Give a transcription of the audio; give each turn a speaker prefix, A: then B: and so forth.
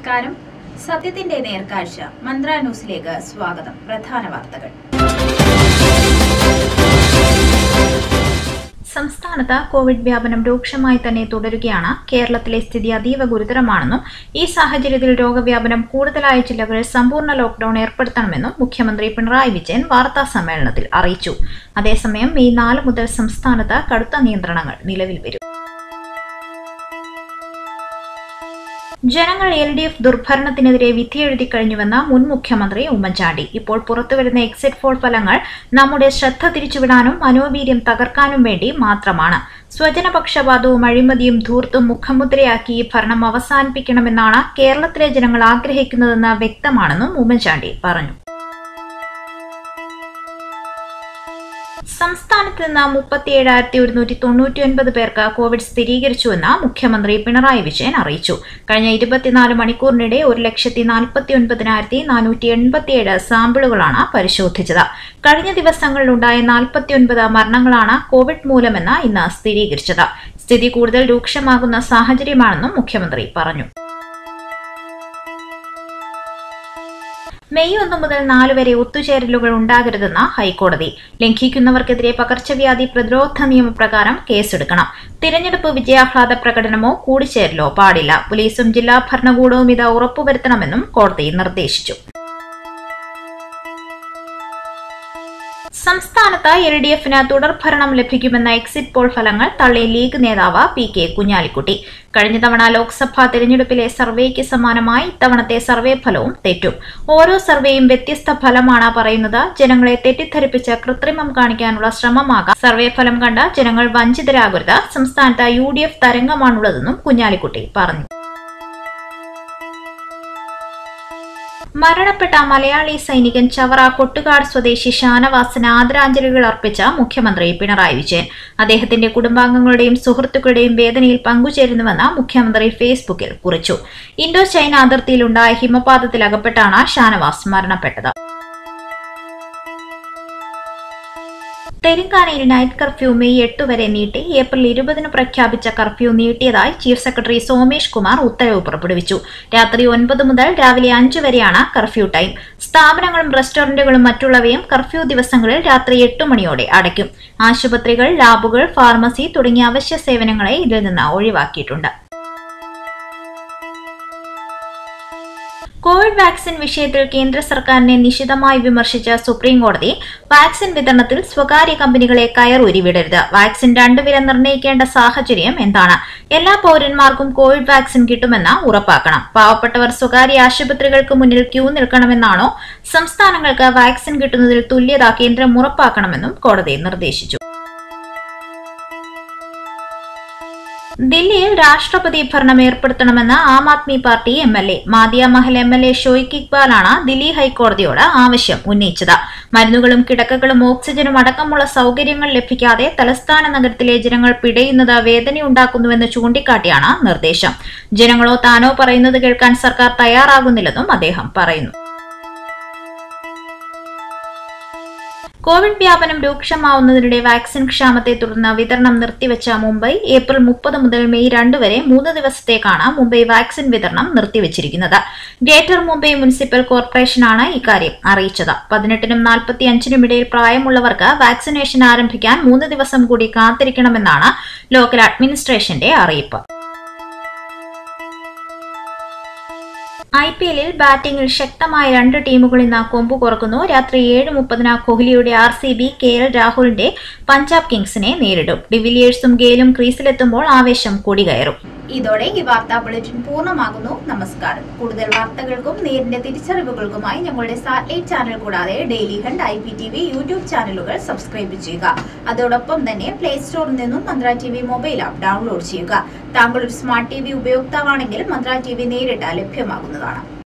A: നമസ്കാരം സത്യത്തിന്റെ നേർക്കാഴ്ച മന്ത്ര ന്യൂസിലേക്ക് സ്വാഗതം പ്രധാന വാർത്തകൾ സംസ്ഥാനത്ത് കോവിഡ് വ്യാപനം രൂക്ഷമായി തന്നെ തുടരുകയാണ് കേരളത്തിലെ സ്ഥിതി അതീവ ഗുരുതരമാണെന്നും ഈ സാഹചര്യത്തിൽ രോഗവ്യാപനം കൂടുതലായ ജില്ലകളിൽ സമ്പൂർണ്ണ ലോക്ഡൌൺ ഏർപ്പെടുത്തണമെന്നും മുഖ്യമന്ത്രി പിണറായി വിജയൻ വാർത്താ സമ്മേളനത്തിൽ അറിയിച്ചു അതേസമയം മെയ് നാല് മുതൽ സംസ്ഥാനത്ത് കടുത്ത നിയന്ത്രണങ്ങൾ നിലവിൽ വരും ജനങ്ങൾ എൽ ഡി എഫ് ദുർഭരണത്തിനെതിരെ വിധിയെഴുതി കഴിഞ്ഞുവെന്ന മുൻ മുഖ്യമന്ത്രി ഉമ്മൻചാണ്ടി ഇപ്പോൾ പുറത്തുവരുന്ന എക്സിറ്റ് പോൾ ഫലങ്ങൾ നമ്മുടെ ശ്രദ്ധ തിരിച്ചുവിടാനും മനോവീര്യം തകർക്കാനും വേണ്ടി മാത്രമാണ് സ്വജനപക്ഷപാതവും അഴിമതിയും ധൂർത്തും മുഖമുദ്രയാക്കി ഈ ഭരണം അവസാനിപ്പിക്കണമെന്നാണ് കേരളത്തിലെ ജനങ്ങൾ ആഗ്രഹിക്കുന്നതെന്ന് വ്യക്തമാണെന്നും ഉമ്മൻചാണ്ടി പറഞ്ഞു സംസ്ഥാനത്ത് നിന്ന് മുപ്പത്തിയേഴായിരത്തി ഒരുന്നൂറ്റി തൊണ്ണൂറ്റി ഒൻപത് പേർക്ക് കോവിഡ് സ്ഥിരീകരിച്ചുവെന്ന് മുഖ്യമന്ത്രി പിണറായി വിജയൻ അറിയിച്ചു കഴിഞ്ഞ ഇരുപത്തിനാല് മണിക്കൂറിനിടെ ഒരു ലക്ഷത്തി നാൽപ്പത്തി ഒൻപതിനായിരത്തി നാനൂറ്റി എൺപത്തിയേഴ് സാമ്പിളുകളാണ് പരിശോധിച്ചത് കഴിഞ്ഞ ദിവസങ്ങളിലുണ്ടായ നാൽപ്പത്തിയൊൻപത് മരണങ്ങളാണ് കോവിഡ് മൂലമെന്ന് ഇന്ന് സ്ഥിരീകരിച്ചത് സ്ഥിതി കൂടുതൽ രൂക്ഷമാകുന്ന സാഹചര്യമാണെന്നും മുഖ്യമന്ത്രി പറഞ്ഞു മെയ് ഒന്ന് മുതൽ നാല് വരെ ഒത്തുചേരലുകൾ ഉണ്ടാകരുതെന്ന് ഹൈക്കോടതി ലംഘിക്കുന്നവർക്കെതിരെ പകർച്ചവ്യാധി പ്രതിരോധ നിയമപ്രകാരം കേസെടുക്കണം തിരഞ്ഞെടുപ്പ് വിജയാഹ്ലാദ പ്രകടനമോ കൂടിച്ചേരലോ പാടില്ല പോലീസും ജില്ലാ ഭരണകൂടവും ഇത് ഉറപ്പുവരുത്തണമെന്നും കോടതി നിർദ്ദേശിച്ചു സംസ്ഥാനത്ത് എൽ ഡി എഫിന് തുടർഭരണം ലഭിക്കുമെന്ന എക്സിറ്റ് പോൾ ഫലങ്ങൾ തള്ളി ലീഗ് നേതാവ് പി കെ കുഞ്ഞാലിക്കുട്ടി കഴിഞ്ഞ തവണ ലോക്സഭാ തെരഞ്ഞെടുപ്പിലെ സർവേക്ക് സമാനമായി ഇത്തവണത്തെ സർവേ ഫലവും തെറ്റും ഓരോ സർവേയും വ്യത്യസ്ത ഫലമാണ് പറയുന്നത് ജനങ്ങളെ തെറ്റിദ്ധരിപ്പിച്ച് കൃത്രിമം കാണിക്കാനുള്ള ശ്രമമാകാം സർവേ ഫലം കണ്ട് ജനങ്ങൾ വഞ്ചിതരാകരുത് സംസ്ഥാനത്ത് യു ഡി എഫ് തരംഗമാണുള്ളതെന്നും കുഞ്ഞാലിക്കുട്ടി പറഞ്ഞു മരണപ്പെട്ട മലയാളി സൈനികൻ ചവറ കൊട്ടുകാട് സ്വദേശി ഷാനവാസിന് ആദരാഞ്ജലികൾ അർപ്പിച്ച മുഖ്യമന്ത്രി പിണറായി വിജയൻ അദ്ദേഹത്തിന്റെ കുടുംബാംഗങ്ങളുടെയും സുഹൃത്തുക്കളുടെയും വേദനയിൽ പങ്കുചേരുന്നുവെന്ന് മുഖ്യമന്ത്രി ഫേസ്ബുക്കിൽ കുറിച്ചു ഇന്തോ ചൈന അതിർത്തിയിലുണ്ടായ ഹിമപാതത്തിൽ അകപ്പെട്ടാണ് ഷാനവാസ് മരണപ്പെട്ടത് തെലങ്കാനയിൽ നൈറ്റ് കർഫ്യൂ മെയ് എട്ട് വരെ നീട്ടി ഏപ്രിൽ ഇരുപതിന് പ്രഖ്യാപിച്ച കർഫ്യൂ നീട്ടിയതായി ചീഫ് സെക്രട്ടറി സോമേഷ് കുമാർ ഉത്തരവ് പുറപ്പെടുവിച്ചു രാത്രി ഒൻപത് മുതൽ രാവിലെ അഞ്ച് വരെയാണ് കർഫ്യൂ ടൈം സ്ഥാപനങ്ങളും റെസ്റ്റോറന്റുകളും മറ്റുള്ളവയും കർഫ്യൂ ദിവസങ്ങളിൽ രാത്രി എട്ട് മണിയോടെ അടയ്ക്കും ആശുപത്രികൾ ലാബുകൾ ഫാർമസി തുടങ്ങിയ അവശ്യ സേവനങ്ങളെ ഇതിൽ നിന്ന് ഒഴിവാക്കിയിട്ടുണ്ട് കോവിഡ് വാക്സിൻ വിഷയത്തിൽ കേന്ദ്ര സർക്കാരിനെ നിശിതമായി വിമർശിച്ച സുപ്രീം കോടതി വാക്സിൻ വിതരണത്തിൽ സ്വകാര്യ കമ്പനികളെ കയറൂരി വിടരുത് വാക്സിൻ രണ്ട് വില നിർണ്ണയിക്കേണ്ട സാഹചര്യം എന്താണ് എല്ലാ പൌരന്മാർക്കും കോവിഡ് വാക്സിൻ കിട്ടുമെന്ന് ഉറപ്പാക്കണം പാവപ്പെട്ടവർ സ്വകാര്യ ആശുപത്രികൾക്ക് മുന്നിൽ ക്യൂ നിൽക്കണമെന്നാണോ സംസ്ഥാനങ്ങൾക്ക് വാക്സിൻ കിട്ടുന്നതിൽ തുല്യത കേന്ദ്രം ഉറപ്പാക്കണമെന്നും കോടതി നിർദ്ദേശിച്ചു ദില്ലിയിൽ രാഷ്ട്രപതി ഭരണം ഏർപ്പെടുത്തണമെന്ന് Aam Aadmi party M L A Matia Mahal M L A ഷോയ്ക്ക് ഇക്ബാലാണ് ദില്ലി ഹൈക്കോടതിയോട് ആവശ്യം ഉന്നയിച്ചത് മരുന്നുകളും കിടക്കകളും ഓക്സിജനും അടക്കമുള്ള സൗകര്യങ്ങൾ ലഭിക്കാതെ തലസ്ഥാന നഗരത്തിലെ ജനങ്ങൾ പിടയുന്നത് വേദനയുണ്ടാക്കുന്നുവെന്ന് ചൂണ്ടിക്കാട്ടിയാണ് നിർദ്ദേശം ജനങ്ങളോ താനോ പറയുന്നത് കേൾക്കാൻ സർക്കാർ തയ്യാറാകുന്നില്ലെന്നും അദ്ദേഹം പറയുന്നു കോവിഡ് വ്യാപനം രൂക്ഷമാവുന്നതിനിടെ വാക്സിൻ ക്ഷാമത്തെ തുടർന്ന് വിതരണം നിർത്തിവെച്ച മുംബൈ ഏപ്രിൽ മുപ്പത് മുതൽ മെയ് രണ്ട് വരെ മൂന്ന് ദിവസത്തേക്കാണ് മുംബൈ വാക്സിൻ വിതരണം നിർത്തിവച്ചിരിക്കുന്നത് ഗ്രേറ്റർ മുംബൈ മുനിസിപ്പൽ കോർപ്പറേഷനാണ് ഇക്കാര്യം അറിയിച്ചത് പതിനെട്ടിനും നാൽപ്പത്തിയഞ്ചിനും ഇടയിൽ പ്രായമുള്ളവർക്ക് വാക്സിനേഷൻ ആരംഭിക്കാൻ മൂന്ന് ദിവസം കൂടി കാത്തിരിക്കണമെന്നാണ് ലോക്കൽ അഡ്മിനിസ്ട്രേഷന്റെ അറിയിപ്പ് ഐ പി എല്ലിൽ ബാറ്റിംഗിൽ ശക്തമായ രണ്ട് ടീമുകൾ ഇന്ന് കൊമ്പു കുറക്കുന്നു രാത്രി ഏഴ് മുപ്പതിന് കോഹ്ലിയുടെ R C B K L രാഹുലിന്റെ പഞ്ചാബ് കിങ്സിനെ നേരിടും ഡിവിലിയേഴ്സും ഗെയിലും ക്രീസിലെത്തുമ്പോൾ ആവേശം കൊടികയറും ഇതോടെ ഈ വാർത്താ ബുള്ളറ്റിൻ പൂർണ്ണമാകുന്നു നമസ്കാരം കൂടുതൽ വാർത്തകൾക്കും നേരിന്റെ തിരിച്ചറിവുകൾക്കുമായി ഞങ്ങളുടെ സാറ്റലൈറ്റ് ചാനൽ കൂടാതെ daily hunt I P T V YouTube ചാനലുകൾ സബ്സ്ക്രൈബ് ചെയ്യുക അതോടൊപ്പം തന്നെ പ്ലേ സ്റ്റോറിൽ നിന്നും Mantra T V mobile app download ചെയ്യുക താങ്കൾ ഒരു സ്മാർട്ട് ടി വി ഉപയോക്താവാണെങ്കിൽ മന്ത്ര ടി വി നേരിട്ട് ലഭ്യമാകുന്നതാണ്